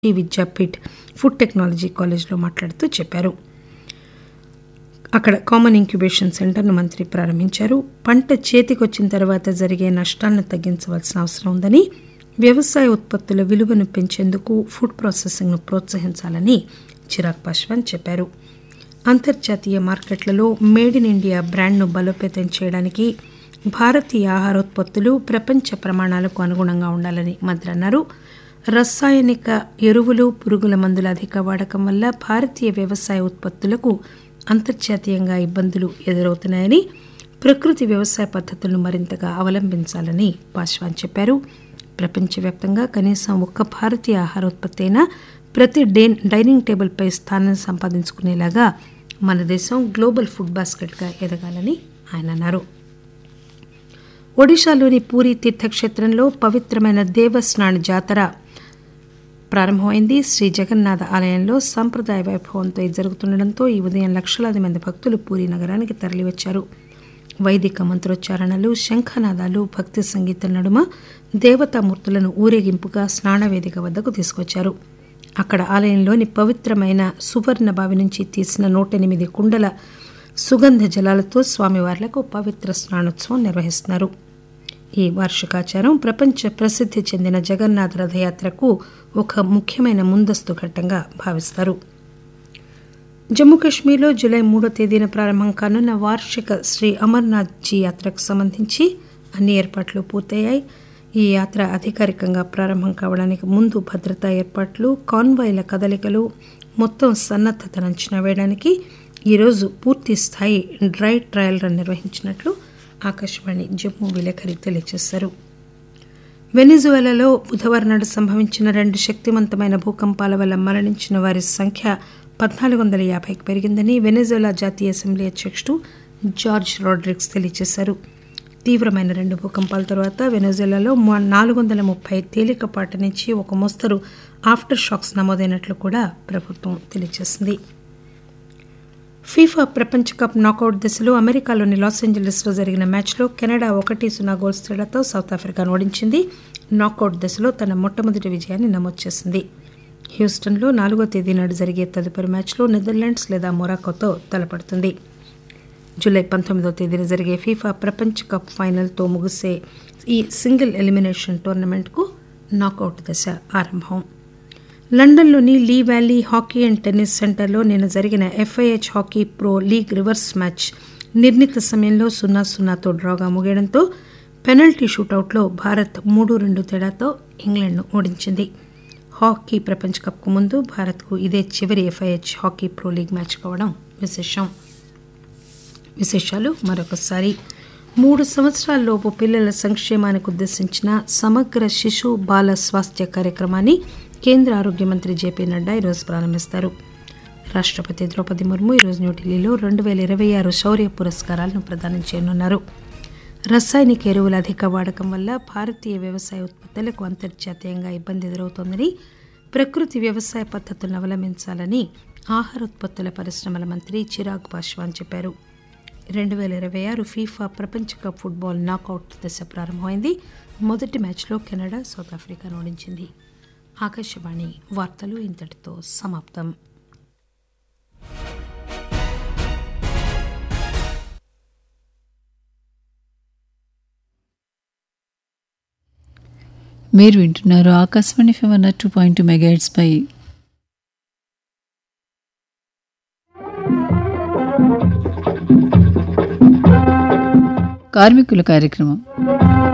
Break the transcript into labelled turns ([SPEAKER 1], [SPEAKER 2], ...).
[SPEAKER 1] ఈ Vidyapeeth food technology కాలేజ్లో మాట్లాడుతూ చెప్పారు అక్కడ కామన్ ఇంక్యుబేషన్ సెంటర్ను మంత్రి ప్రారంభించారు పంట చేతికొచ్చిన తర్వాత జరిగే నష్టాలను తగ్గించవలసిన అవసరం ఉందని వ్యవసాయ ఉత్పత్తుల విలువను పెంచేందుకు ఫుడ్ ప్రాసెసింగ్ను ప్రోత్సహించాలని చిరాగ్ పాశ్వాన్ చెప్పారు అంతర్జాతీయ మార్కెట్లలో మేడ్ ఇన్ ఇండియా బ్రాండ్ను బలోపేతం చేయడానికి భారతీయ ఆహారోత్పత్తులు ప్రపంచ ప్రమాణాలకు అనుగుణంగా ఉండాలని మంత్రి అన్నారు రసాయనిక ఎరువులు పురుగుల మందుల అధిక వాడకం వల్ల భారతీయ వ్యవసాయ ఉత్పత్తులకు అంతర్జాతీయంగా ఇబ్బందులు ఎదురవుతున్నాయని ప్రకృతి వ్యవసాయ పద్ధతులను మరింతగా అవలంబించాలని పాశ్వాన్ చెప్పారు ప్రపంచవ్యాప్తంగా కనీసం ఒక్క భారతీయ ఆహారోత్పత్తి అయినా ప్రతి డే డైనింగ్ టేబుల్పై స్థానం సంపాదించుకునేలాగా మన దేశం గ్లోబల్ ఫుడ్ బాస్కెట్గా ఎదగాలని ఆయన అన్నారు ఒడిశాలోని పూరి తీర్థక్షేత్రంలో పవిత్రమైన దేవస్నాన్ జాతర ప్రారంభమైంది శ్రీ జగన్నాథ ఆలయంలో సంప్రదాయ వైభవంతో ఇది జరుగుతుండటంతో ఈ ఉదయం లక్షలాది మంది భక్తులు పూరి నగరానికి తరలివచ్చారు వైదిక మంత్రోచ్చారణలు శంఖనాదాలు భక్తి సంగీతం నడుమ దేవతామూర్తులను ఊరేగింపుగా స్నానవేదిక వద్దకు తీసుకొచ్చారు అక్కడ ఆలయంలోని పవిత్రమైన సువర్ణ బావి నుంచి తీసిన నూట ఎనిమిది కుండల సుగంధ జలాలతో స్వామివార్లకు పవిత్ర స్నానోత్సవం నిర్వహిస్తున్నారు ఈ వార్షికాచారం ప్రపంచ ప్రసిద్ధి చెందిన జగన్నాథ రథయాత్రకు ఒక ముఖ్యమైన ముందస్తు ఘట్టంగా భావిస్తారు జమ్మూ కాశ్మీర్లో జూలై మూడో తేదీన ప్రారంభం కానున్న వార్షిక శ్రీ అమర్నాథ్ జీ యాత్రకు సంబంధించి అన్ని ఏర్పాట్లు పూర్తయ్యాయి ఈ యాత్ర అధికారికంగా ప్రారంభం కావడానికి ముందు భద్రతా ఏర్పాట్లు కాన్వాయ్ల కదలికలు మొత్తం సన్నద్దతను అంచనా వేయడానికి ఈరోజు పూర్తి స్థాయి డ్రై ట్రయల్ రన్ నిర్వహించినట్లు ఆకాశవాణి జమ్మూ విలేకరి తెలియజేశారు వెనిజువెలాలో బుధవారం నాడు సంభవించిన రెండు శక్తివంతమైన భూకంపాల వల్ల మరణించిన వారి సంఖ్య పద్నాలుగు వందల యాభైకి పెరిగిందని వెనిజువెలా జాతీయ అసెంబ్లీ అధ్యక్షుడు జార్జ్ రాడ్రిక్స్ తెలియజేశారు తీవ్రమైన రెండు భూకంపాల తర్వాత వెనజులాలో నాలుగు వందల ముప్పై తేలికపాటి నుంచి ఒక మోస్తరు ఆఫ్టర్ షాక్స్ నమోదైనట్లు కూడా ప్రభుత్వం తెలియజేసింది ఫీఫా ప్రపంచ కప్ నాకౌట్ దశలో అమెరికాలోని లాస్ ఏంజలీస్లో జరిగిన మ్యాచ్లో కెనడా ఒకటి సున్నా గోల్స్ తేడాతో సౌత్ ఆఫ్రికాను ఓడించింది నాకౌట్ దశలో తన మొట్టమొదటి విజయాన్ని నమోదు చేసింది హ్యూస్టన్లో నాలుగో తేదీ నాడు జరిగే తదుపరి మ్యాచ్లో నెదర్లాండ్స్ లేదా మొరాకోతో తలపడుతుంది జూలై పంతొమ్మిదో తేదీన జరిగే ఫీఫా ప్రపంచ కప్ ఫైనల్తో ముగిసే ఈ సింగిల్ ఎలిమినేషన్ టోర్నమెంట్కు నాకౌట్ దశ ఆరంభం లండన్లోని Lee Valley hockey and tennis సెంటర్లో నిన్న జరిగిన FIH hockey pro league reverse match నిర్ణీత సమయంలో సున్నా సున్నాతో డ్రాగా ముగియడంతో పెనల్టీ షూటౌట్లో భారత్ మూడు రెండు తేడాతో ఇంగ్లాండ్ను ఓడించింది హాకీ ప్రపంచ కప్కు ముందు భారత్కు ఇదే చివరి FIH hockey pro league match కావడం విశేషం విశేషాలు మరొకసారి మూడు సంవత్సరాల్లోపు పిల్లల సంక్షేమానికి ఉద్దేశించిన సమగ్ర శిశు బాల స్వాస్థ్య కార్యక్రమాన్ని కేంద్ర ఆరోగ్య మంత్రి జేపీ నడ్డా ఈరోజు ప్రారంభిస్తారు రాష్టపతి ద్రౌపది ముర్ము ఈరోజు న్యూఢిల్లీలో రెండు వేల ఇరవై ఆరు శౌర్య పురస్కారాలను ప్రదానం చేయనున్నారు రసాయనిక ఎరువుల అధిక వాడకం వల్ల భారతీయ వ్యవసాయ ఉత్పత్తులకు అంతర్జాతీయంగా ఇబ్బంది ఎదురవుతోందని ప్రకృతి వ్యవసాయ పద్ధతులను అవలంబించాలని ఆహారోత్పత్తుల పరిశ్రమల మంత్రి చిరాగ్ పాశ్వాన్ చెప్పారు రెండు వేల ఇరవై ఆరు ఫీఫా ప్రపంచ కప్ ఫుట్బాల్ నాకౌట్ దశ ప్రారంభమైంది మొదటి మ్యాచ్లో కెనడా సౌత్ ఆఫ్రికాను ఓడించింది ఆకాశవాణి వార్తలు ఇంతటితో సమాప్తం
[SPEAKER 2] మీరు వింటున్నారు ఆకాశవాణి ఫివర్ టూ పాయింట్ టూ మెగాట్స్ పై కార్మికుల కార్యక్రమం